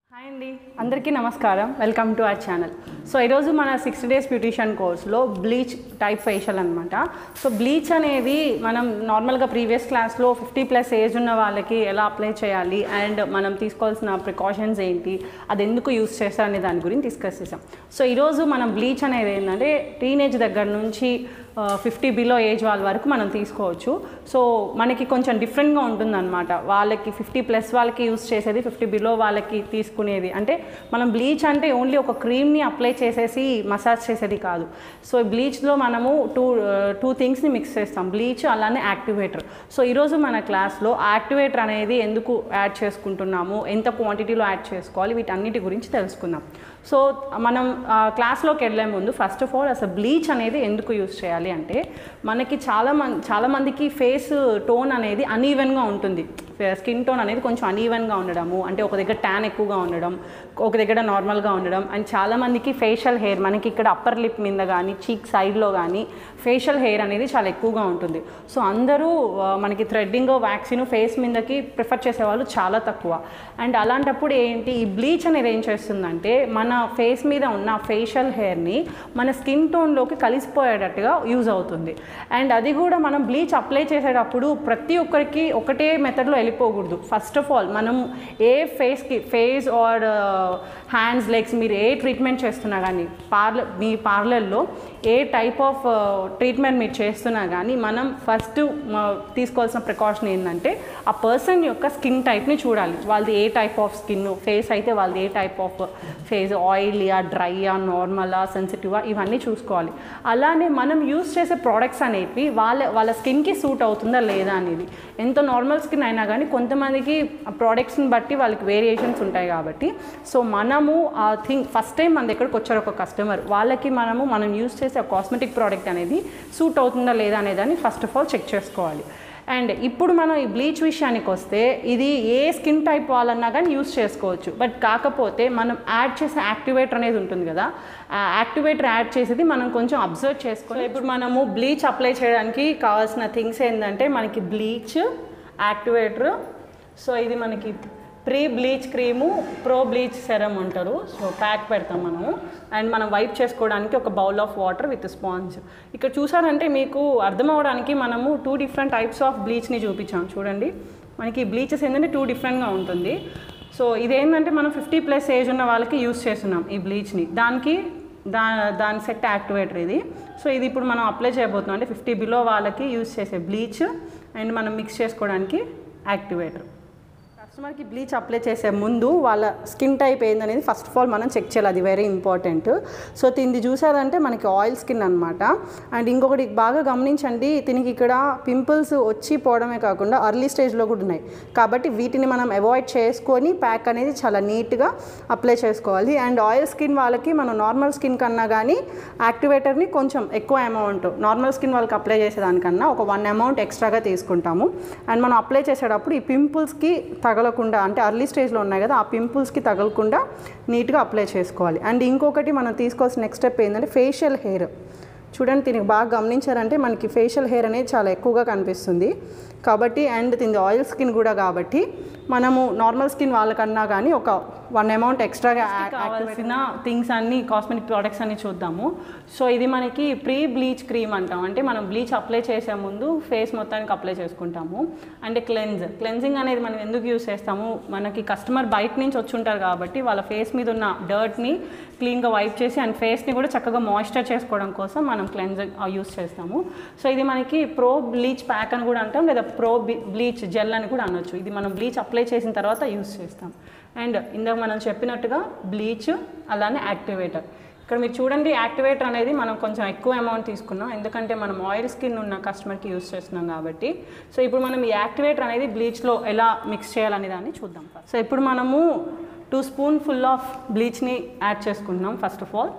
hi అండి అందరికీ నమస్కారం welcome to our channel so ఈరోజు మన సిక్స్ డేస్ బ్యూటిషియన్ కోర్స్లో బ్లీచ్ టైప్ ఫేషియల్ అనమాట సో బ్లీచ్ అనేది మనం నార్మల్గా ప్రీవియస్ క్లాస్లో ఫిఫ్టీ ప్లస్ ఏజ్ ఉన్న వాళ్ళకి ఎలా అప్లై చేయాలి అండ్ మనం తీసుకోవాల్సిన ప్రికాషన్స్ ఏంటి అది ఎందుకు యూస్ చేస్తారు అనే దాని గురించి డిస్కస్ చేసాం సో ఈరోజు మనం బ్లీచ్ అనేది ఏంటంటే టీనేజ్ దగ్గర నుంచి ఫిఫ్టీ బిలో ఏజ్ వాళ్ళ వరకు మనం తీసుకోవచ్చు సో మనకి కొంచెం డిఫరెంట్గా ఉంటుందన్నమాట వాళ్ళకి ఫిఫ్టీ ప్లస్ వాళ్ళకి యూస్ చేసేది ఫిఫ్టీ బిలో వాళ్ళకి తీసుకునేది అంటే మనం బ్లీచ్ అంటే ఓన్లీ ఒక క్రీమ్ని అప్లై చేసేసి మసాజ్ చేసేది కాదు సో బ్లీచ్లో మనము టూ టూ థింగ్స్ని మిక్స్ చేస్తాం బ్లీచ్ అలానే యాక్టివేటర్ సో ఈరోజు మన క్లాస్లో యాక్టివేటర్ అనేది ఎందుకు యాడ్ చేసుకుంటున్నాము ఎంత క్వాంటిటీలో యాడ్ చేసుకోవాలి వీటన్నిటి గురించి తెలుసుకుందాం సో మనం ఆ, క్లాస్లోకి వెళ్ళే ముందు ఫస్ట్ ఆఫ్ ఆల్ అసలు బ్లీచ్ అనేది ఎందుకు యూస్ చేయాలి అంటే మనకి చాలా మంది చాలా మందికి ఫేస్ టోన్ అనేది అనీవెన్గా ఉంటుంది స్కిన్ టోన్ అనేది కొంచెం అనీవెన్గా ఉండడము అంటే ఒక దగ్గర ట్యాన్ ఎక్కువగా ఉండడం ఒక దగ్గర నార్మల్గా ఉండడం అండ్ చాలా మందికి ఫేషియల్ హెయిర్ మనకి ఇక్కడ అప్పర్ లిప్ మీద కానీ చీక్ సైడ్లో కానీ ఫేషియల్ హెయిర్ అనేది చాలా ఎక్కువగా ఉంటుంది సో అందరూ ఆ, మనకి థ్రెడ్డింగ్ వ్యాక్సిన్ ఫేస్ మీదకి ప్రిఫర్ చేసేవాళ్ళు చాలా తక్కువ అండ్ అలాంటప్పుడు ఏంటి ఈ బ్లీచ్ అనేది ఏం చేస్తుందంటే మన ఫేస్ మీద ఉన్న ఫేషియల్ హెయిర్ని మన స్కిన్ టోన్లోకి కలిసిపోయేటట్టుగా యూజ్ అవుతుంది అండ్ అది కూడా మనం బ్లీచ్ అప్లై చేసేటప్పుడు ప్రతి ఒక్కరికి ఒకటే మెథడ్లో వెళ్ళిపోకూడదు ఫస్ట్ ఆఫ్ ఆల్ మనం ఏ ఫేస్కి ఫేస్ ఆర్ హ్యాండ్స్ లెగ్స్ మీరు ఏ ట్రీట్మెంట్ చేస్తున్నా కానీ పార్లర్ మీ పార్లర్లో ఏ టైప్ ఆఫ్ ట్రీట్మెంట్ మీరు చేస్తున్నా కానీ మనం ఫస్ట్ తీసుకోవాల్సిన ప్రికాషన్ ఏంటంటే ఆ పర్సన్ యొక్క స్కిన్ టైప్ని చూడాలి వాళ్ళది ఏ టైప్ ఆఫ్ స్కిన్ ఫేస్ అయితే వాళ్ళది ఏ టైప్ ఆఫ్ ఫేస్ ఆయిలీయా డ్రైయా నార్మలా సెన్సిటివా ఇవన్నీ చూసుకోవాలి అలానే మనం యూస్ చేసే ప్రోడక్ట్స్ అనేవి వాళ్ళ వాళ్ళ స్కిన్కి సూట్ అవుతుందా లేదా అనేది ఎంత నార్మల్ స్కిన్ అయినా కానీ కొంతమందికి ప్రోడక్ట్స్ని బట్టి వాళ్ళకి వేరియేషన్స్ ఉంటాయి కాబట్టి సో మనము ఆ థింగ్ ఫస్ట్ టైం మన దగ్గరకు వచ్చారు ఒక కస్టమర్ వాళ్ళకి మనము మనం యూస్ చేసే కాస్మెటిక్ ప్రోడక్ట్ అనేది సూట్ అవుతుందా లేదా అనేదాన్ని ఫస్ట్ ఆఫ్ ఆల్ చెక్ చేసుకోవాలి అండ్ ఇప్పుడు మనం ఈ బ్లీచ్ విషయానికి వస్తే ఇది ఏ స్కిన్ టైప్ వాళ్ళన్నా కానీ యూస్ చేసుకోవచ్చు బట్ కాకపోతే మనం యాడ్ చేసే యాక్టివేటర్ అనేది ఉంటుంది కదా ఆ యాక్టివేటర్ యాడ్ చేసేది మనం కొంచెం అబ్జర్వ్ చేసుకోవాలి ఇప్పుడు మనము బ్లీచ్ అప్లై చేయడానికి కావాల్సిన థింగ్స్ ఏంటంటే మనకి బ్లీచ్ యాక్టివేటర్ సో ఇది మనకి pre bleach cream pro bleach serum అంటారు సో ప్యాక్ పెడతాం మనము అండ్ మనం వైప్ చేసుకోవడానికి ఒక bowl of water with sponge ఇక్కడ చూసారంటే మీకు అర్థం అవ్వడానికి మనము టూ డిఫరెంట్ టైప్స్ ఆఫ్ బ్లీచ్ని చూపించాం చూడండి మనకి బ్లీచెస్ ఏంటంటే టూ డిఫరెంట్గా ఉంటుంది సో ఇదేంటంటే మనం ఫిఫ్టీ ప్లస్ ఏజ్ ఉన్న వాళ్ళకి యూస్ చేస్తున్నాం ఈ బ్లీచ్ని దానికి దా దాని సెట్ యాక్టివేటర్ ఇది సో ఇది ఇప్పుడు మనం అప్లై చేయబోతున్నాం అంటే ఫిఫ్టీ బిలో వాళ్ళకి యూస్ చేసే బ్లీచ్ అండ్ మనం మిక్స్ చేసుకోవడానికి యాక్టివేటర్ కస్టమర్కి బ్లీచ్ అప్లై చేసే ముందు వాళ్ళ స్కిన్ టైప్ ఏందనేది ఫస్ట్ ఆఫ్ ఆల్ మనం చెక్ చేయాలి అది వెరీ ఇంపార్టెంట్ సో దీన్ని చూసారంటే మనకి ఆయిల్ స్కిన్ అనమాట అండ్ ఇంకొకటి బాగా గమనించండి దీనికి ఇక్కడ పింపుల్స్ వచ్చి పోవడమే కాకుండా అర్లీ స్టేజ్లో కూడా ఉన్నాయి కాబట్టి వీటిని మనం అవాయిడ్ చేసుకొని ప్యాక్ అనేది చాలా నీట్గా అప్లై చేసుకోవాలి అండ్ ఆయిల్ స్కిన్ వాళ్ళకి మనం నార్మల్ స్కిన్ కన్నా కానీ యాక్టివేటర్ని కొంచెం ఎక్కువ అమౌంట్ నార్మల్ స్కిన్ వాళ్ళకి అప్లై చేసేదానికన్నా ఒక వన్ అమౌంట్ ఎక్స్ట్రాగా తీసుకుంటాము అండ్ మనం అప్లై చేసేటప్పుడు ఈ పింపుల్స్కి తగలకుండా అంటే అర్లీ స్టేజ్లో ఉన్నాయి కదా ఆ పింపుల్స్కి తగలకుండా నీట్గా అప్లై చేసుకోవాలి అండ్ ఇంకొకటి మనం తీసుకోవాల్సిన నెక్స్ట్ స్టెప్ ఏంటంటే ఫేషియల్ హెయిర్ చూడండి దీనికి బాగా గమనించారంటే మనకి ఫేషియల్ హెయిర్ అనేది చాలా ఎక్కువగా కనిపిస్తుంది కాబట్టి అండ్ దీని ఆయిల్ స్కిన్ కూడా కాబట్టి మనము నార్మల్ స్కిన్ వాళ్ళకన్నా కానీ ఒక వన్ అమౌంట్ ఎక్స్ట్రాగా కావాల్సిన థింగ్స్ అన్ని కాస్మెటిక్ ప్రోడక్ట్స్ అన్ని చూద్దాము సో ఇది మనకి ప్రీ బ్లీచ్ క్రీమ్ అంటాం అంటే మనం బ్లీచ్ అప్లై చేసే ముందు ఫేస్ మొత్తానికి అప్లై చేసుకుంటాము అంటే క్లెన్స్ క్లెన్జింగ్ అనేది మనం ఎందుకు యూస్ చేస్తాము మనకి కస్టమర్ బయట నుంచి వచ్చి ఉంటారు కాబట్టి వాళ్ళ ఫేస్ మీద ఉన్న డర్ట్ని క్లీన్గా వైప్ చేసి అండ్ ఫేస్ని కూడా చక్కగా మాయిశ్చర్ చేసుకోవడం కోసం మనం క్లెన్జింగ్ యూస్ చేస్తాము సో ఇది మనకి ప్రో బ్లీచ్ ప్యాక్ అని కూడా అంటాం లేదా ప్రో బ్లీచ్ జెల్ అని కూడా అనొచ్చు ఇది మనం బ్లీచ్ అప్లై చేసిన తర్వాత యూస్ చేస్తాం అండ్ ఇందాక మనం చెప్పినట్టుగా బ్లీచ్ అలానే యాక్టివేటర్ ఇక్కడ మీరు చూడండి యాక్టివేటర్ అనేది మనం కొంచెం ఎక్కువ అమౌంట్ తీసుకున్నాం ఎందుకంటే మనం ఆయిల్ స్కిన్ ఉన్న కస్టమర్కి యూస్ చేస్తున్నాం కాబట్టి సో ఇప్పుడు మనం ఈ యాక్టివేటర్ అనేది బ్లీచ్లో ఎలా మిక్స్ చేయాలనే దాన్ని చూద్దాం సో ఇప్పుడు మనము టూ స్పూన్ ఫుల్ ఆఫ్ బ్లీచ్ని యాడ్ చేసుకుంటున్నాం ఫస్ట్ ఆఫ్ ఆల్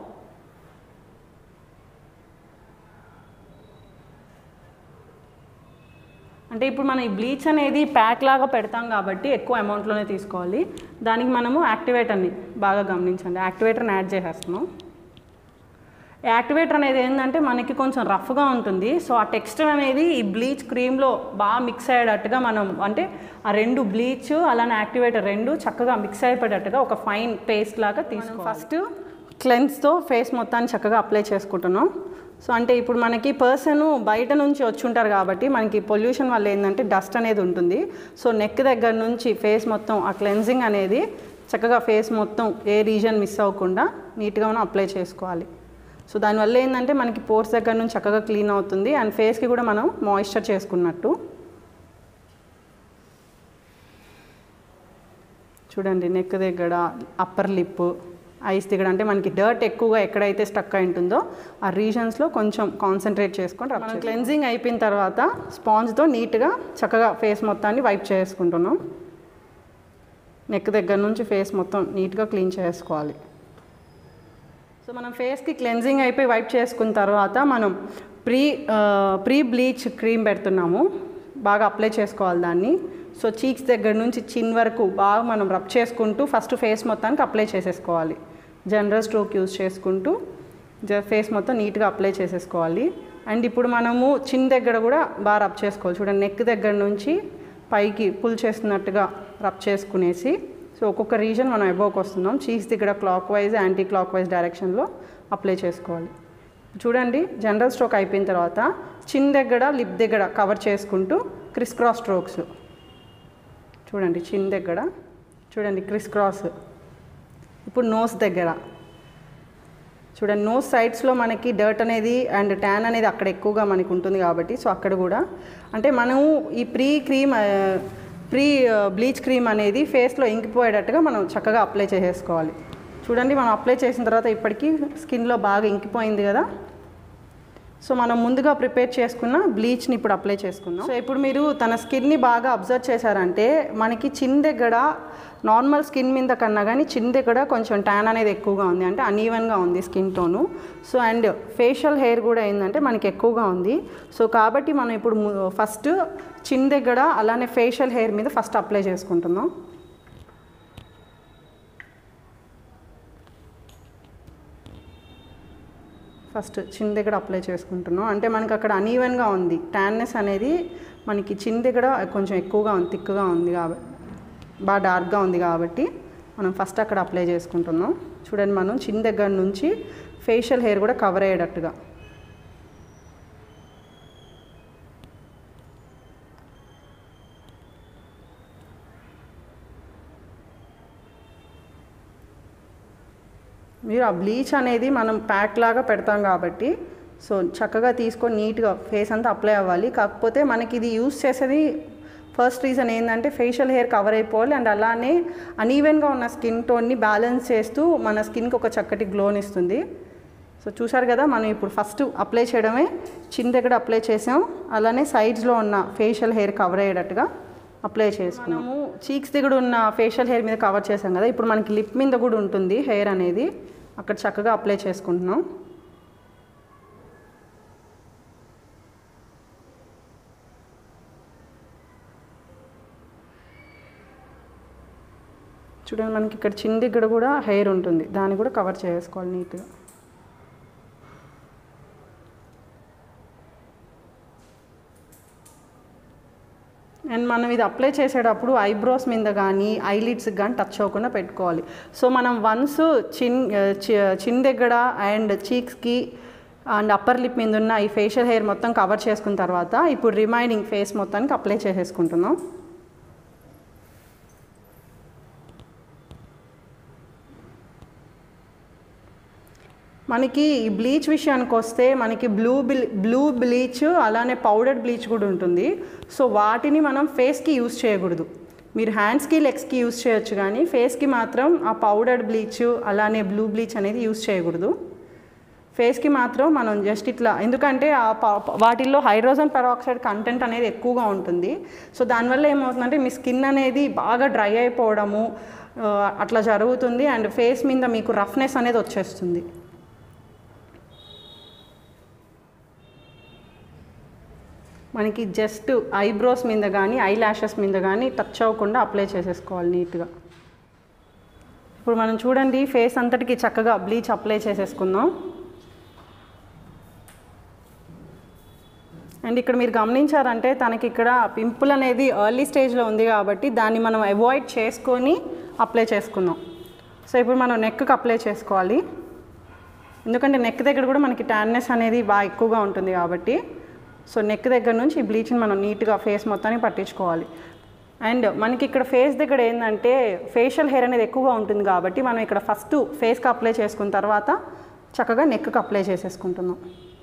అంటే ఇప్పుడు మనం ఈ బ్లీచ్ అనేది ప్యాక్ లాగా పెడతాం కాబట్టి ఎక్కువ అమౌంట్లోనే తీసుకోవాలి దానికి మనము యాక్టివేటర్ని బాగా గమనించండి యాక్టివేటర్ని యాడ్ చేసేస్తున్నాం యాక్టివేటర్ అనేది ఏంటంటే మనకి కొంచెం రఫ్గా ఉంటుంది సో ఆ టెక్స్చర్ అనేది ఈ బ్లీచ్ క్రీమ్లో బాగా మిక్స్ అయ్యేటట్టుగా మనం అంటే ఆ రెండు బ్లీచ్ అలానే యాక్టివేటర్ రెండు చక్కగా మిక్స్ అయిపోయేటట్టుగా ఒక ఫైన్ పేస్ట్ లాగా తీసుకోవాలి ఫస్ట్ క్లెన్స్తో ఫేస్ మొత్తాన్ని చక్కగా అప్లై చేసుకుంటున్నాం సో అంటే ఇప్పుడు మనకి పర్సన్ బయట నుంచి వచ్చి ఉంటారు కాబట్టి మనకి పొల్యూషన్ వల్ల ఏంటంటే డస్ట్ అనేది ఉంటుంది సో నెక్ దగ్గర నుంచి ఫేస్ మొత్తం ఆ క్లెన్జింగ్ అనేది చక్కగా ఫేస్ మొత్తం ఏ రీజన్ మిస్ అవ్వకుండా నీట్గా మనం అప్లై చేసుకోవాలి సో దానివల్ల ఏంటంటే మనకి పోర్స్ దగ్గర నుంచి చక్కగా క్లీన్ అవుతుంది అండ్ ఫేస్కి కూడా మనం మాయిశ్చర్ చేసుకున్నట్టు చూడండి నెక్ దగ్గర అప్పర్ లిప్ ఐస్ దగ్గర అంటే మనకి డర్ట్ ఎక్కువగా ఎక్కడైతే స్టక్ అయి ఉంటుందో ఆ రీజన్స్లో కొంచెం కాన్సన్ట్రేట్ చేసుకొని మనం క్లెన్జింగ్ అయిపోయిన తర్వాత స్పాంజ్తో నీట్గా చక్కగా ఫేస్ మొత్తాన్ని వైప్ చేసుకుంటున్నాం నెక్ దగ్గర నుంచి ఫేస్ మొత్తం నీట్గా క్లీన్ చేసుకోవాలి సో మనం ఫేస్కి క్లెన్జింగ్ అయిపోయి వైప్ చేసుకున్న తర్వాత మనం ప్రీ ప్రీ బ్లీచ్ క్రీమ్ పెడుతున్నాము బాగా అప్లై చేసుకోవాలి దాన్ని సో చీక్స్ దగ్గర నుంచి చిన్ వరకు బాగా మనం రబ్ చేసుకుంటూ ఫస్ట్ ఫేస్ మొత్తానికి అప్లై చేసేసుకోవాలి జనరల్ స్ట్రోక్ యూజ్ చేసుకుంటూ జ ఫేస్ మొత్తం నీట్గా అప్లై చేసేసుకోవాలి అండ్ ఇప్పుడు మనము చిన్ దగ్గర కూడా బాగా రబ్ చేసుకోవాలి చూడండి నెక్ దగ్గర నుంచి పైకి పుల్ చేస్తున్నట్టుగా రబ్ చేసుకునేసి సో ఒక్కొక్క రీజన్ మనం ఎబోకి వస్తున్నాం చీక్స్ దగ్గర clockwise anticlockwise డైరెక్షన్లో అప్లై చేసుకోవాలి చూడండి జనరల్ స్ట్రోక్ అయిపోయిన తర్వాత చిన్ దగ్గర లిప్ దగ్గర కవర్ చేసుకుంటూ క్రిస్ క్రాస్ స్ట్రోక్స్ చూడండి చిన్ దగ్గర చూడండి క్రిస్ క్రాస్ ఇప్పుడు నోస్ దగ్గర చూడండి నోస్ సైడ్స్లో మనకి డర్ట్ అనేది అండ్ ట్యాన్ అనేది అక్కడ ఎక్కువగా మనకి ఉంటుంది కాబట్టి సో అక్కడ కూడా అంటే మనము ఈ pre cream pre bleach cream అనేది ఫేస్లో ఇంకిపోయేటట్టుగా మనం చక్కగా అప్లై చేసేసుకోవాలి చూడండి మనం అప్లై చేసిన తర్వాత ఇప్పటికీ స్కిన్లో బాగా ఇంకిపోయింది కదా సో మనం ముందుగా ప్రిపేర్ చేసుకున్న బ్లీచ్ని ఇప్పుడు అప్లై చేసుకున్నాం సో ఇప్పుడు మీరు తన స్కిన్ని బాగా అబ్జర్వ్ చేశారంటే మనకి చిన్ దగ్గర నార్మల్ స్కిన్ మీద కన్నా కానీ చిన్ దగ్గర కొంచెం ట్యాన్ అనేది ఎక్కువగా ఉంది అంటే అన్ఈవెన్గా ఉంది skin tone so and facial hair కూడా ఏంటంటే మనకి ఎక్కువగా ఉంది సో కాబట్టి మనం ఇప్పుడు ఫస్ట్ చిన్ దగ్గర అలానే ఫేషియల్ హెయిర్ మీద ఫస్ట్ అప్లై చేసుకుంటున్నాం ఫస్ట్ చిన్ దగ్గర అప్లై చేసుకుంటున్నాం అంటే మనకి అక్కడ అనీవెన్గా ఉంది ట్యాన్నెస్ అనేది మనకి చిన్ దగ్గర కొంచెం ఎక్కువగా ఉంది థిక్గా ఉంది కాబట్టి బాగా డార్క్గా ఉంది కాబట్టి మనం ఫస్ట్ అక్కడ అప్లై చేసుకుంటున్నాం చూడండి మనం చిన్ దగ్గర నుంచి ఫేషియల్ హెయిర్ కూడా కవర్ అయ్యేటట్టుగా మీరు ఆ బ్లీచ్ అనేది మనం ప్యాక్ లాగా పెడతాం కాబట్టి సో చక్కగా తీసుకొని నీట్గా ఫేస్ అంతా అప్లై అవ్వాలి కాకపోతే మనకి ఇది యూస్ చేసేది ఫస్ట్ రీజన్ ఏంటంటే ఫేషియల్ హెయిర్ కవర్ అయిపోవాలి అండ్ అలానే అనీవెన్గా ఉన్న స్కిన్ టోన్ని బ్యాలెన్స్ చేస్తూ మన స్కిన్కి ఒక చక్కటి గ్లోని ఇస్తుంది సో చూసారు కదా మనం ఇప్పుడు ఫస్ట్ అప్లై చేయడమే చిన్న దగ్గర అప్లై చేసాం అలానే సైడ్స్లో ఉన్న ఫేషియల్ హెయిర్ కవర్ అయ్యేటట్టుగా అప్లై చేసుకున్నాము చీక్స్ దగ్గర ఉన్న ఫేషియల్ హెయిర్ మీద కవర్ చేసాం కదా ఇప్పుడు మనకి లిప్ మీద కూడా ఉంటుంది హెయిర్ అనేది అక్కడ చక్కగా అప్లై చేసుకుంటున్నాం చూడండి మనకి ఇక్కడ చిన్న దగ్గర కూడా హెయిర్ ఉంటుంది దాన్ని కూడా కవర్ చేసుకోవాలి నీట్గా అండ్ మనం ఇది అప్లై చేసేటప్పుడు ఐబ్రోస్ మీద కానీ ఐలిడ్స్కి కానీ టచ్ అవ్వకుండా పెట్టుకోవాలి సో మనం వన్స్ చిన్ చిన్ దగ్గర అండ్ చీక్స్కి అండ్ అప్పర్ లిప్ మీద ఉన్న ఈ ఫేషియల్ హెయిర్ మొత్తం కవర్ చేసుకున్న తర్వాత ఇప్పుడు రిమైనింగ్ ఫేస్ మొత్తానికి అప్లై చేసేసుకుంటున్నాం మనకి ఈ బ్లీచ్ విషయానికి వస్తే మనకి బ్లూ బ్లీ బ్లూ బ్లీచ్ అలానే పౌడర్డ్ బ్లీచ్ కూడా ఉంటుంది సో వాటిని మనం ఫేస్కి యూస్ చేయకూడదు మీరు హ్యాండ్స్కి లెగ్స్కి యూస్ చేయొచ్చు కానీ ఫేస్కి మాత్రం ఆ పౌడర్డ్ బ్లీచ్ అలానే బ్లూ బ్లీచ్ అనేది యూస్ చేయకూడదు ఫేస్కి మాత్రం మనం జస్ట్ ఇట్లా ఎందుకంటే ఆ వాటిల్లో హైడ్రోజన్ పెరాక్సైడ్ కంటెంట్ అనేది ఎక్కువగా ఉంటుంది సో దానివల్ల ఏమవుతుందంటే మీ స్కిన్ అనేది బాగా డ్రై అయిపోవడము అట్లా జరుగుతుంది అండ్ ఫేస్ మీద మీకు రఫ్నెస్ అనేది వచ్చేస్తుంది మనకి జస్ట్ ఐబ్రోస్ మీద కానీ ఐ ల్యాషెస్ మీద కానీ టచ్ అవ్వకుండా అప్లై చేసేసుకోవాలి నీట్గా ఇప్పుడు మనం చూడండి ఫేస్ అంతటికి చక్కగా బ్లీచ్ అప్లై చేసేసుకుందాం అండ్ ఇక్కడ మీరు గమనించారంటే తనకి ఇక్కడ పింపుల్ అనేది ఎర్లీ స్టేజ్లో ఉంది కాబట్టి దాన్ని మనం అవాయిడ్ చేసుకొని అప్లై చేసుకుందాం సో ఇప్పుడు మనం నెక్కి అప్లై చేసుకోవాలి ఎందుకంటే నెక్ దగ్గర కూడా మనకి ట్యాన్నెస్ అనేది బాగా ఎక్కువగా ఉంటుంది కాబట్టి సో నెక్ దగ్గర నుంచి ఈ బ్లీచ్ని మనం నీట్గా ఫేస్ మొత్తాన్ని పట్టించుకోవాలి అండ్ మనకి ఇక్కడ ఫేస్ దగ్గర ఏంటంటే ఫేషియల్ హెయిర్ అనేది ఎక్కువగా ఉంటుంది కాబట్టి మనం ఇక్కడ ఫస్ట్ ఫేస్కి అప్లై చేసుకున్న తర్వాత చక్కగా నెక్కి అప్లై చేసేసుకుంటున్నాం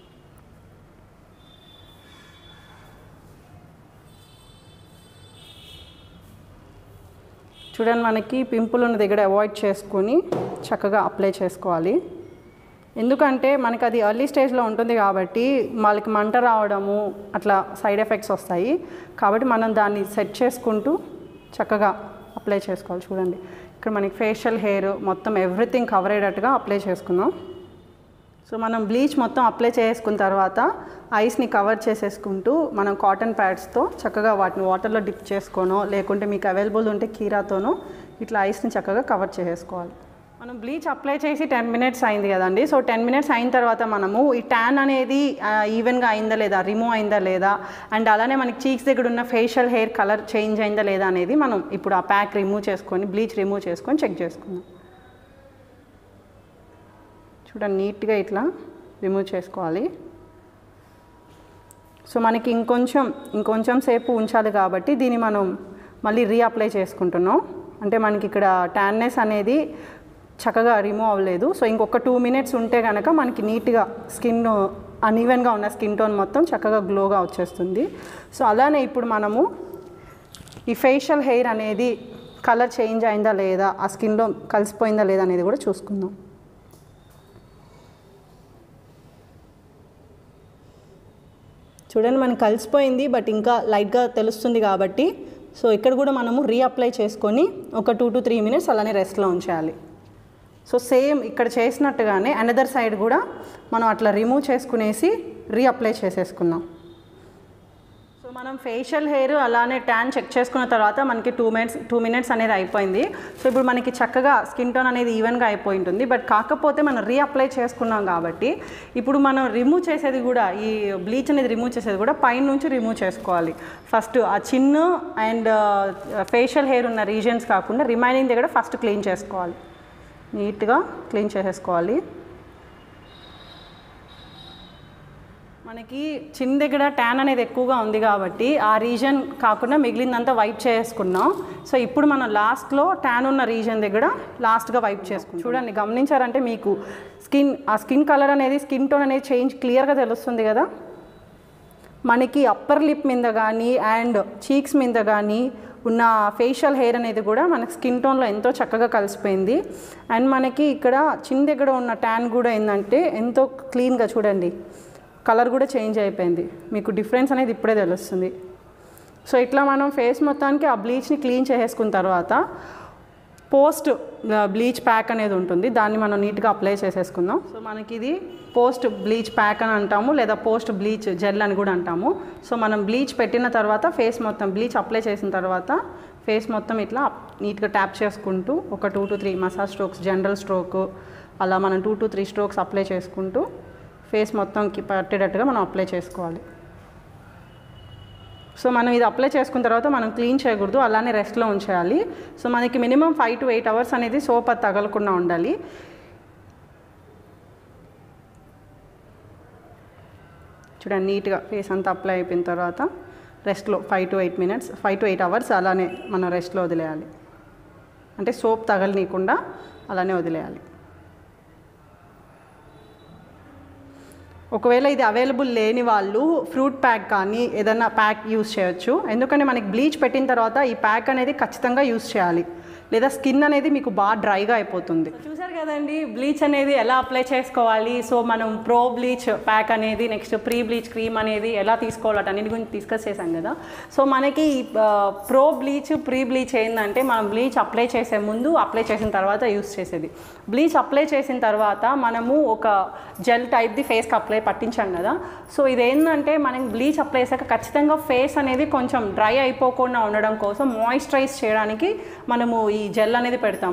చూడండి మనకి పింపుల్ ఉన్న దగ్గర అవాయిడ్ చేసుకొని చక్కగా అప్లై చేసుకోవాలి ఎందుకంటే మనకి అది ఎర్లీ స్టేజ్లో ఉంటుంది కాబట్టి వాళ్ళకి మంట రావడము అట్లా సైడ్ ఎఫెక్ట్స్ వస్తాయి కాబట్టి మనం దాన్ని సెట్ చేసుకుంటూ చక్కగా అప్లై చేసుకోవాలి చూడండి ఇక్కడ మనకి ఫేషియల్ హెయిర్ మొత్తం ఎవ్రీథింగ్ కవర్ అయ్యేటట్టుగా అప్లై చేసుకుందాం సో మనం బ్లీచ్ మొత్తం అప్లై చేసుకున్న తర్వాత ఐస్ని కవర్ చేసేసుకుంటూ మనం కాటన్ ప్యాడ్స్తో చక్కగా వాటిని వాటర్లో డిప్ చేసుకోనో లేకుంటే మీకు అవైలబుల్ ఉంటే కీరాతోనో ఇట్లా ఐస్ని చక్కగా కవర్ చేసేసుకోవాలి మనం బ్లీచ్ అప్లై చేసి టెన్ మినిట్స్ అయింది కదండి సో టెన్ మినిట్స్ అయిన తర్వాత మనము ఈ ట్యాన్ అనేది ఈవెన్గా అయిందా లేదా రిమూవ్ అయిందా లేదా అండ్ అలానే మనకి చీక్స్ దగ్గర ఉన్న ఫేషియల్ హెయిర్ కలర్ చేంజ్ అయిందా లేదా అనేది మనం ఇప్పుడు ఆ ప్యాక్ రిమూవ్ చేసుకొని బ్లీచ్ రిమూవ్ చేసుకొని చెక్ చేసుకుందాం చూడండి నీట్గా ఇట్లా రిమూవ్ చేసుకోవాలి సో మనకి ఇంకొంచెం ఇంకొంచెం సేపు ఉంచాలి కాబట్టి దీన్ని మనం మళ్ళీ రీఅప్లై చేసుకుంటున్నాం అంటే మనకి ఇక్కడ ట్యాన్నెస్ అనేది చక్కగా రిమూవ్ అవ్వలేదు సో ఇంకొక టూ మినిట్స్ ఉంటే కనుక మనకి నీట్గా స్కిన్ అన్ఈవెన్గా ఉన్న స్కిన్ టోన్ మొత్తం చక్కగా గ్లోగా వచ్చేస్తుంది సో అలానే ఇప్పుడు మనము ఈ ఫేషియల్ హెయిర్ అనేది కలర్ చేంజ్ అయిందా లేదా ఆ స్కిన్లో కలిసిపోయిందా లేదా అనేది కూడా చూసుకుందాం చూడండి మనకి కలిసిపోయింది బట్ ఇంకా లైట్గా తెలుస్తుంది కాబట్టి సో ఇక్కడ కూడా మనము రీఅప్లై చేసుకొని ఒక టూ టు త్రీ మినిట్స్ అలానే రెస్ట్లో ఉంచాలి సో సేమ్ ఇక్కడ చేసినట్టుగానే అనదర్ సైడ్ కూడా మనం అట్లా రిమూవ్ చేసుకునేసి రీఅప్లై చేసేసుకున్నాం సో మనం ఫేషియల్ హెయిర్ అలానే ట్యాన్ చెక్ చేసుకున్న తర్వాత మనకి టూ మినిట్స్ టూ మినిట్స్ అనేది అయిపోయింది సో ఇప్పుడు మనకి చక్కగా స్కిన్ టోన్ అనేది ఈవెన్గా అయిపోయి ఉంటుంది బట్ కాకపోతే మనం రీఅప్లై చేసుకున్నాం కాబట్టి ఇప్పుడు మనం రిమూవ్ చేసేది కూడా ఈ బ్లీచ్ అనేది రిమూవ్ చేసేది కూడా పైన నుంచి రిమూవ్ చేసుకోవాలి ఫస్ట్ ఆ చిన్ను అండ్ ఫేషియల్ హెయిర్ ఉన్న రీజన్స్ కాకుండా రిమైనింగ్ దగ్గర ఫస్ట్ క్లీన్ చేసుకోవాలి నీట్గా క్లీన్ చేసేసుకోవాలి మనకి చిన్న దగ్గర ట్యాన్ అనేది ఎక్కువగా ఉంది కాబట్టి ఆ రీజన్ కాకుండా మిగిలిందంతా వైప్ చేసుకున్నాం సో ఇప్పుడు మనం లాస్ట్లో ట్యాన్ ఉన్న రీజన్ దగ్గర లాస్ట్గా వైప్ చేసుకున్నాం చూడండి గమనించారంటే మీకు స్కిన్ ఆ స్కిన్ కలర్ అనేది స్కిన్ టోన్ అనేది చేంజ్ క్లియర్గా తెలుస్తుంది కదా మనకి అప్పర్ లిప్ మీద కానీ అండ్ చీక్స్ మీద కానీ ఉన్న ఫేషియల్ హెయిర్ అనేది కూడా మనకి స్కిన్ టోన్లో ఎంతో చక్కగా కలిసిపోయింది అండ్ మనకి ఇక్కడ చిన్న దగ్గర ఉన్న ట్యాన్ కూడా ఏంటంటే ఎంతో క్లీన్గా చూడండి కలర్ కూడా చేంజ్ అయిపోయింది మీకు డిఫరెన్స్ అనేది ఇప్పుడే తెలుస్తుంది సో ఇట్లా మనం ఫేస్ మొత్తానికి ఆ బ్లీచ్ని క్లీన్ చేసేసుకున్న తర్వాత పోస్ట్ బ్లీచ్ ప్యాక్ అనేది ఉంటుంది దాన్ని మనం నీట్గా అప్లై చేసేసుకుందాం సో మనకి ఇది పోస్ట్ బ్లీచ్ ప్యాక్ అని అంటాము లేదా పోస్ట్ బ్లీచ్ జెల్ అని కూడా అంటాము సో మనం బ్లీచ్ పెట్టిన తర్వాత ఫేస్ మొత్తం బ్లీచ్ అప్లై చేసిన తర్వాత ఫేస్ మొత్తం ఇట్లా నీట్గా ట్యాప్ చేసుకుంటూ ఒక two to three massage strokes general stroke అలా మనం two to three strokes apply చేసుకుంటూ ఫేస్ మొత్తంకి పట్టేటట్టుగా మనం అప్లై చేసుకోవాలి సో మనం ఇది అప్లై చేసుకున్న తర్వాత మనం క్లీన్ చేయకూడదు అలానే రెస్ట్లో ఉంచేయాలి సో మనకి minimum five to eight hours అనేది సోప్ అది తగలకుండా ఉండాలి చూడండి నీట్గా ఫేస్ అంతా అప్లై అయిపోయిన తర్వాత రెస్ట్లో five to eight minutes five to eight hours అలానే మనం రెస్ట్లో వదిలేయాలి అంటే సోప్ తగలనీయకుండా అలానే వదిలేయాలి ఒకవేళ ఇది అవైలబుల్ లేని వాళ్ళు ఫ్రూట్ ప్యాక్ కానీ ఏదైనా ప్యాక్ యూస్ చేయొచ్చు ఎందుకంటే మనకి బ్లీచ్ పెట్టిన తర్వాత ఈ ప్యాక్ అనేది ఖచ్చితంగా యూస్ చేయాలి లేదా స్కిన్ అనేది మీకు బాగా డ్రైగా అయిపోతుంది చూసారు కదండి బ్లీచ్ అనేది ఎలా అప్లై చేసుకోవాలి సో మనం ప్రో బ్లీచ్ ప్యాక్ అనేది నెక్స్ట్ ప్రీ బ్లీచ్ క్రీమ్ అనేది ఎలా తీసుకోవాలి అన్నిటి గురించి డిస్కస్ చేశాం కదా సో మనకి ప్రో బ్లీచ్ ప్రీ బ్లీచ్ ఏంటంటే మనం బ్లీచ్ అప్లై చేసే ముందు అప్లై చేసిన తర్వాత యూస్ చేసేది బ్లీచ్ అప్లై చేసిన తర్వాత మనము ఒక జెల్ టైప్ది ఫేస్కి అప్లై పట్టించాం కదా సో ఇదేంటంటే మనకి బ్లీచ్ అప్లై చేశాక ఖచ్చితంగా ఫేస్ అనేది కొంచెం డ్రై అయిపోకుండా ఉండడం కోసం మాయిశ్చరైజ్ చేయడానికి మనము ఈ జెల్ అనేది పెడతాము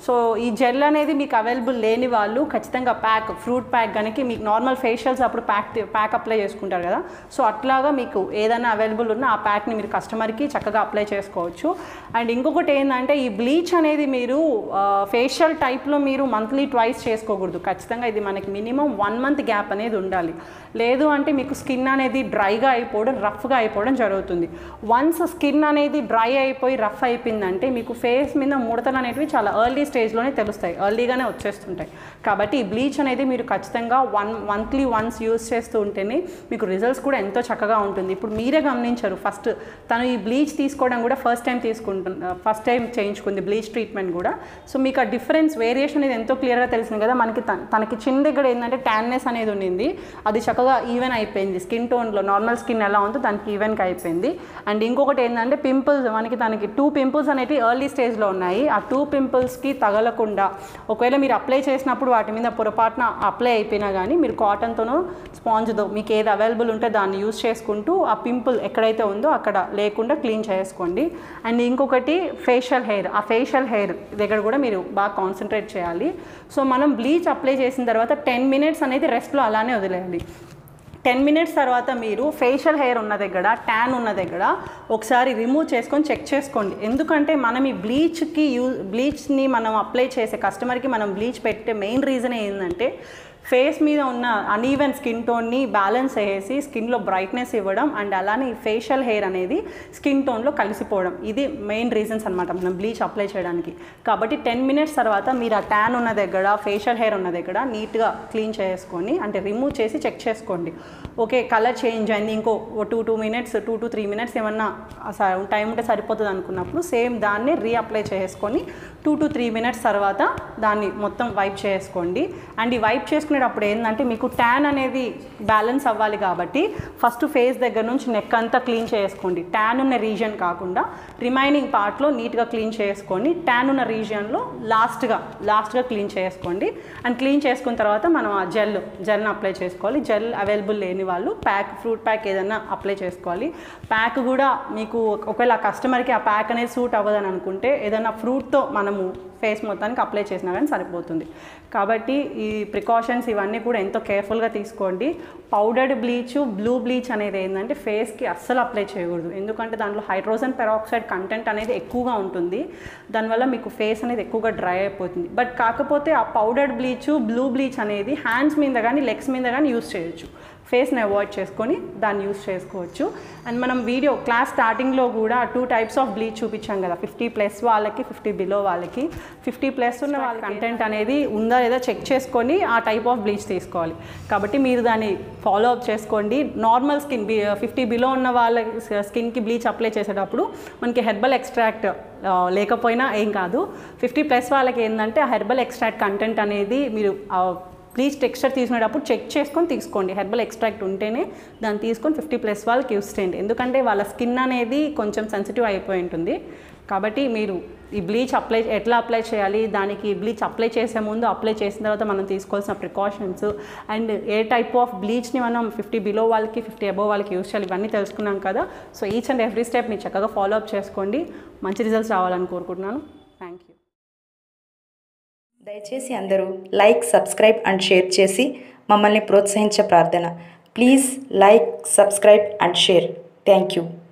సో ఈ జెల్ అనేది మీకు అవైలబుల్ లేని వాళ్ళు ఖచ్చితంగా ప్యాక్ ఫ్రూట్ ప్యాక్ కనుక మీకు నార్మల్ ఫేషియల్స్ అప్పుడు ప్యాక్ ప్యాక్ అప్లై చేసుకుంటారు కదా సో అట్లాగా మీకు ఏదైనా అవైలబుల్ ఉన్న ఆ ప్యాక్ని మీరు కస్టమర్కి చక్కగా అప్లై చేసుకోవచ్చు అండ్ ఇంకొకటి ఏంటంటే ఈ బ్లీచ్ అనేది మీరు ఫేషియల్ టైప్లో మీరు మంత్లీ ట్వైస్ చేసుకోకూడదు ఖచ్చితంగా ఇది మనకి మినిమం వన్ మంత్ గ్యాప్ అనేది ఉండాలి లేదు అంటే మీకు స్కిన్ అనేది డ్రైగా అయిపోవడం రఫ్గా అయిపోవడం జరుగుతుంది వన్స్ స్కిన్ అనేది డ్రై అయిపోయి రఫ్ అయిపోయిందంటే మీకు ఫేస్ మీద ముడతలు అనేటివి చాలా ఎర్లీ స్టేజ్లోనే తెలుస్తాయి ఎర్లీగానే వచ్చేస్తుంటాయి కాబట్టి ఈ బ్లీచ్ అనేది మీరు ఖచ్చితంగా వన్ మంత్లీ వన్స్ యూస్ చేస్తూ ఉంటేనే మీకు రిజల్ట్స్ కూడా ఎంతో చక్కగా ఉంటుంది ఇప్పుడు మీరే గమనించారు ఫస్ట్ తను ఈ బ్లీచ్ తీసుకోవడం కూడా ఫస్ట్ టైం తీసుకుంటుంది ఫస్ట్ టైం చేయించుకుంది బ్లీచ్ ట్రీట్మెంట్ కూడా సో మీకు ఆ డిఫరెన్స్ వేరియేషన్ అనేది ఎంతో క్లియర్గా తెలిసింది కదా మనకి తన- తనకి చిన్న దగ్గర ఏంటంటే ట్యాన్నెస్ అనేది ఉండింది అది చక్కగా ఈవెన్ అయిపోయింది స్కిన్ టోన్లో నార్మల్ స్కిన్ ఎలా ఉందో దానికి ఈవెన్గా అయిపోయింది అండ్ ఇంకొకటి ఏంటంటే పింపుల్స్ మనకి తనకి టూ పింపుల్స్ అనేవి ఎర్లీ స్టేజ్లో ఉన్నాయి ఆ టూ పింపుల్స్కి తగలకుండా ఒకవేళ మీరు అప్లై చేసినప్పుడు వాటి మీద పొరపాటున అప్లై అయిపోయినా కానీ మీరు కాటన్తోనో స్పాంజ్తో మీకు ఏది అవైలబుల్ ఉంటే దాన్ని యూస్ చేసుకుంటూ ఆ పింపుల్ ఎక్కడైతే ఉందో అక్కడ లేకుండా క్లీన్ చేసుకోండి అండ్ ఇంకొకటి ఫేషియల్ హెయిర్ ఆ ఫేషియల్ హెయిర్ దగ్గర కూడా మీరు బాగా కాన్సన్ట్రేట్ చేయాలి సో మనం బ్లీచ్ అప్లై చేసిన తర్వాత టెన్ మినిట్స్ అనేది రెస్ట్లో అలానే వదిలేయాలి టెన్ మినిట్స్ తర్వాత మీరు ఫేషియల్ హెయిర్ ఉన్న దగ్గర ట్యాన్ ఉన్న దగ్గర ఒకసారి రిమూవ్ చేసుకొని చెక్ చేసుకోండి ఎందుకంటే మనం ఈ బ్లీచ్కి యూ బ్లీచ్ని మనం అప్లై చేసే కస్టమర్కి మనం బ్లీచ్ పెట్టే మెయిన్ రీజన్ ఏంటంటే ఫేస్ మీద ఉన్న అనీవెన్ స్కిన్ టోన్ని బ్యాలెన్స్ చేసి స్కిన్లో బ్రైట్నెస్ ఇవ్వడం అండ్ అలానే ఈ ఫేషియల్ హెయిర్ అనేది స్కిన్ టోన్లో కలిసిపోవడం ఇది మెయిన్ రీజన్స్ అనమాట మనం బ్లీచ్ అప్లై చేయడానికి కాబట్టి టెన్ మినిట్స్ తర్వాత మీరు ఆ ట్యాన్ ఉన్న దగ్గర ఫేషియల్ హెయిర్ ఉన్న దగ్గర నీట్గా క్లీన్ చేసుకొని అంటే రిమూవ్ చేసి చెక్ చేసుకోండి ఓకే కలర్ చేంజ్ అయింది ఇంకో two two minutes two to three minutes ఏమన్నా టైం ఉంటే సరిపోతుంది అనుకున్నప్పుడు సేమ్ దాన్ని రీఅప్లై చేసుకొని టూ టు త్రీ మినిట్స్ తర్వాత దాన్ని మొత్తం వైప్ చేసుకోండి అండ్ ఈ వైప్ చేసుకునేటప్పుడు ఏంటంటే మీకు ట్యాన్ అనేది బ్యాలెన్స్ అవ్వాలి కాబట్టి ఫస్ట్ ఫేస్ దగ్గర నుంచి నెక్ అంతా క్లీన్ చేసుకోండి ట్యాన్ ఉన్న రీజియన్ కాకుండా రిమైనింగ్ పార్ట్లో నీట్గా క్లీన్ చేసుకొని ట్యాన్ ఉన్న రీజియన్లో లాస్ట్గా లాస్ట్గా క్లీన్ చేసుకోండి అండ్ క్లీన్ చేసుకున్న తర్వాత మనం ఆ జెల్ జెల్ని అప్లై చేసుకోవాలి జెల్ అవైలబుల్ లేని వాళ్ళు ప్యాక్ ఫ్రూట్ ప్యాక్ ఏదైనా అప్లై చేసుకోవాలి ప్యాక్ కూడా మీకు ఒకవేళ కస్టమర్కి ఆ ప్యాక్ అనేది సూట్ అవ్వదని అనుకుంటే ఏదైనా ఫ్రూట్తో మనము ఫేస్ మొత్తానికి అప్లై చేసినా కానీ సరిపోతుంది కాబట్టి ఈ ప్రికాషన్స్ ఇవన్నీ కూడా ఎంతో కేర్ఫుల్గా తీసుకోండి పౌడర్డ్ బ్లీచ్ బ్లూ బ్లీచ్ అనేది ఏంటంటే ఫేస్కి అస్సలు అప్లై చేయకూడదు ఎందుకంటే దాంట్లో హైడ్రోజన్ పెరాక్సైడ్ కంటెంట్ అనేది ఎక్కువగా ఉంటుంది దానివల్ల మీకు ఫేస్ అనేది ఎక్కువగా డ్రై అయిపోతుంది బట్ కాకపోతే ఆ పౌడర్డ్ బ్లీచ్ బ్లూ బ్లీచ్ అనేది హ్యాండ్స్ మీద కానీ లెగ్స్ మీద కానీ యూస్ చేయొచ్చు ఫేస్ని అవాయిడ్ చేసుకొని దాన్ని యూస్ చేసుకోవచ్చు అండ్ మనం వీడియో క్లాస్ స్టార్టింగ్లో కూడా టూ టైప్స్ ఆఫ్ బ్లీచ్ చూపించాం కదా ఫిఫ్టీ ప్లస్ వాళ్ళకి ఫిఫ్టీ బిలో వాళ్ళకి ఫిఫ్టీ ప్లస్ ఉన్న వాళ్ళ కంటెంట్ అనేది ఉందా లేదా చెక్ చేసుకొని ఆ టైప్ ఆఫ్ బ్లీచ్ తీసుకోవాలి కాబట్టి మీరు దాన్ని ఫాలో అప్ చేసుకోండి నార్మల్ స్కిన్ ఫిఫ్టీ బిలో ఉన్న వాళ్ళ స్కిన్కి బ్లీచ్ అప్లై చేసేటప్పుడు మనకి హెర్బల్ ఎక్స్ట్రాక్ట్ లేకపోయినా ఏం కాదు ఫిఫ్టీ ప్లస్ వాళ్ళకి ఏంటంటే ఆ హెర్బల్ ఎక్స్ట్రాక్ట్ కంటెంట్ అనేది మీరు ఆ ప్లీజ్ టెక్స్చర్ తీసుకునేటప్పుడు చెక్ చేసుకొని తీసుకోండి హెర్బల్ ఎక్స్ట్రాక్ట్ ఉంటేనే దాన్ని తీసుకొని ఫిఫ్టీ ప్లస్ వాళ్ళకి యూస్ చేయండి ఎందుకంటే వాళ్ళ స్కిన్ అనేది కొంచెం సెన్సిటివ్ అయిపోయి ఉంటుంది కాబట్టి మీరు ఈ బ్లీచ్ అప్లై ఎట్లా అప్లై చేయాలి దానికి బ్లీచ్ అప్లై చేసే ముందు అప్లై చేసిన తర్వాత మనం తీసుకోవాల్సిన ప్రికాషన్స్ అండ్ ఏ టైప్ ఆఫ్ బ్లీచ్ని మనం ఫిఫ్టీ బిలో వాళ్ళకి ఫిఫ్టీ అబోవ్ వాళ్ళకి యూస్ చేయాలి ఇవన్నీ తెలుసుకున్నాం కదా so each and every step మీరు చక్కగా ఫాలో అప్ చేసుకోండి మంచి రిజల్ట్స్ రావాలని కోరుకుంటున్నాను థ్యాంక్ యూ దయచేసి అందరూ లైక్ సబ్స్క్రైబ్ అండ్ షేర్ చేసి మమ్మల్ని ప్రోత్సహించే ప్రార్థన please like subscribe and share thank you